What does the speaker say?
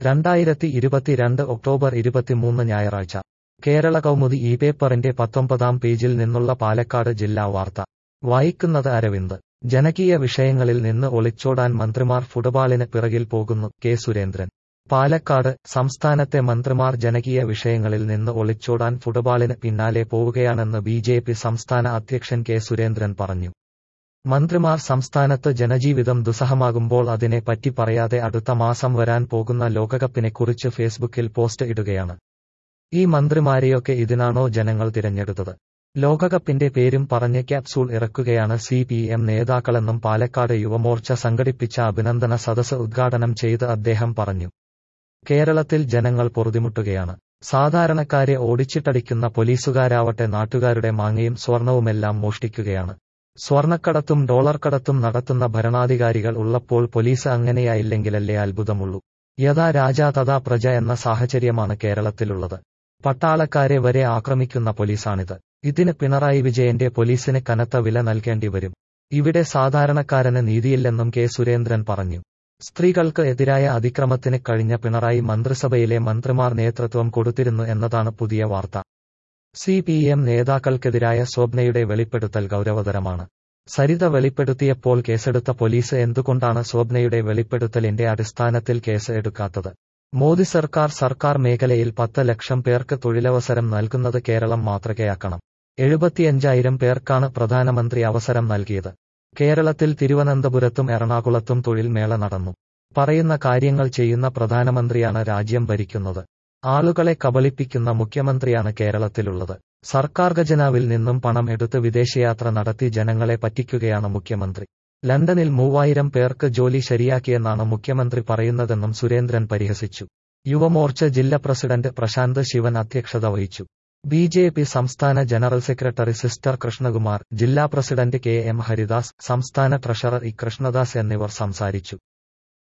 രണ്ടായിരത്തി ഇരുപത്തിരണ്ട് ഒക്ടോബർ ഇരുപത്തിമൂന്ന് ഞായറാഴ്ച കേരള കൗമുദി ഈ പേപ്പറിന്റെ പത്തൊമ്പതാം പേജിൽ നിന്നുള്ള പാലക്കാട് ജില്ലാ വാർത്ത വായിക്കുന്നത് അരവിന്ദ് ജനകീയ വിഷയങ്ങളിൽ നിന്ന് ഒളിച്ചോടാൻ മന്ത്രിമാർ ഫുട്ബാളിന് പിറകിൽ പോകുന്നു കെ സുരേന്ദ്രൻ പാലക്കാട് സംസ്ഥാനത്തെ മന്ത്രിമാർ ജനകീയ വിഷയങ്ങളിൽ നിന്ന് ഒളിച്ചോടാൻ ഫുട്ബാളിന് പിന്നാലെ പോവുകയാണെന്ന് ബി ജെ പി സംസ്ഥാന അധ്യക്ഷൻ കെ സുരേന്ദ്രൻ പറഞ്ഞു മന്ത്രിമാർ സംസ്ഥാനത്ത് ജനജീവിതം ദുസ്സഹമാകുമ്പോൾ അതിനെ പറ്റി പറയാതെ അടുത്ത മാസം വരാൻ പോകുന്ന ലോകകപ്പിനെക്കുറിച്ച് ഫേസ്ബുക്കിൽ പോസ്റ്റ് ഇടുകയാണ് ഈ മന്ത്രിമാരെയൊക്കെ ഇതിനാണോ ജനങ്ങൾ തിരഞ്ഞെടുത്തത് ലോകകപ്പിന്റെ പേരും പറഞ്ഞ് ക്യാപ്സൂൾ ഇറക്കുകയാണ് സി പി എം നേതാക്കളെന്നും പാലക്കാട് യുവമോർച്ച സംഘടിപ്പിച്ച അഭിനന്ദന സദസ് ഉദ്ഘാടനം ചെയ്ത് അദ്ദേഹം പറഞ്ഞു കേരളത്തിൽ ജനങ്ങൾ പൊറുതിമുട്ടുകയാണ് സാധാരണക്കാരെ ഓടിച്ചിട്ടടിക്കുന്ന പോലീസുകാരാവട്ടെ നാട്ടുകാരുടെ മാങ്ങയും സ്വർണവുമെല്ലാം മോഷ്ടിക്കുകയാണ് സ്വർണക്കടത്തും ഡോളർ കടത്തും നടത്തുന്ന ഭരണാധികാരികൾ ഉള്ളപ്പോൾ പോലീസ് അങ്ങനെയായില്ലെങ്കിലല്ലേ അത്ഭുതമുള്ളൂ യഥാ രാജാ തഥാ പ്രജ എന്ന സാഹചര്യമാണ് കേരളത്തിലുള്ളത് പട്ടാളക്കാരെ വരെ ആക്രമിക്കുന്ന പോലീസാണിത് ഇതിന് പിണറായി വിജയന്റെ പോലീസിന് കനത്ത വില നൽകേണ്ടി വരും ഇവിടെ സാധാരണക്കാരന് നീതിയില്ലെന്നും കെ സുരേന്ദ്രൻ പറഞ്ഞു സ്ത്രീകൾക്ക് എതിരായ അതിക്രമത്തിന് കഴിഞ്ഞ പിണറായി മന്ത്രിസഭയിലെ മന്ത്രിമാർ നേതൃത്വം കൊടുത്തിരുന്നു എന്നതാണ് പുതിയ വാർത്ത സി പി എം നേതാക്കൾക്കെതിരായ സ്വപ്നയുടെ വെളിപ്പെടുത്തൽ ഗൗരവതരമാണ് സരിത വെളിപ്പെടുത്തിയപ്പോൾ കേസെടുത്ത പോലീസ് എന്തുകൊണ്ടാണ് സ്വപ്നയുടെ വെളിപ്പെടുത്തലിന്റെ അടിസ്ഥാനത്തിൽ കേസ് എടുക്കാത്തത് മോദി സർക്കാർ സർക്കാർ മേഖലയിൽ പത്ത് ലക്ഷം പേർക്ക് തൊഴിലവസരം നൽകുന്നത് കേരളം മാതൃകയാക്കണം എഴുപത്തിയഞ്ചായിരം പേർക്കാണ് പ്രധാനമന്ത്രി അവസരം നൽകിയത് കേരളത്തിൽ തിരുവനന്തപുരത്തും എറണാകുളത്തും തൊഴിൽ മേള നടന്നു പറയുന്ന കാര്യങ്ങൾ ചെയ്യുന്ന പ്രധാനമന്ത്രിയാണ് രാജ്യം ഭരിക്കുന്നത് ആളുകളെ കബളിപ്പിക്കുന്ന മുഖ്യമന്ത്രിയാണ് കേരളത്തിലുള്ളത് സർക്കാർ ഖജനാവിൽ നിന്നും പണം എടുത്ത് വിദേശയാത്ര നടത്തി ജനങ്ങളെ പറ്റിക്കുകയാണ് മുഖ്യമന്ത്രി ലണ്ടനിൽ മൂവായിരം പേർക്ക് ജോലി ശരിയാക്കിയെന്നാണ് മുഖ്യമന്ത്രി പറയുന്നതെന്നും സുരേന്ദ്രൻ പരിഹസിച്ചു യുവമോർച്ച ജില്ലാ പ്രസിഡന്റ് പ്രശാന്ത് ശിവൻ അധ്യക്ഷത വഹിച്ചു ബി ജെ പി സംസ്ഥാന ജനറൽ സെക്രട്ടറി സിസ്റ്റർ കൃഷ്ണകുമാർ ജില്ലാ പ്രസിഡന്റ് കെ എം ഹരിദാസ് സംസ്ഥാന ട്രഷറർ ഇ കൃഷ്ണദാസ് എന്നിവർ സംസാരിച്ചു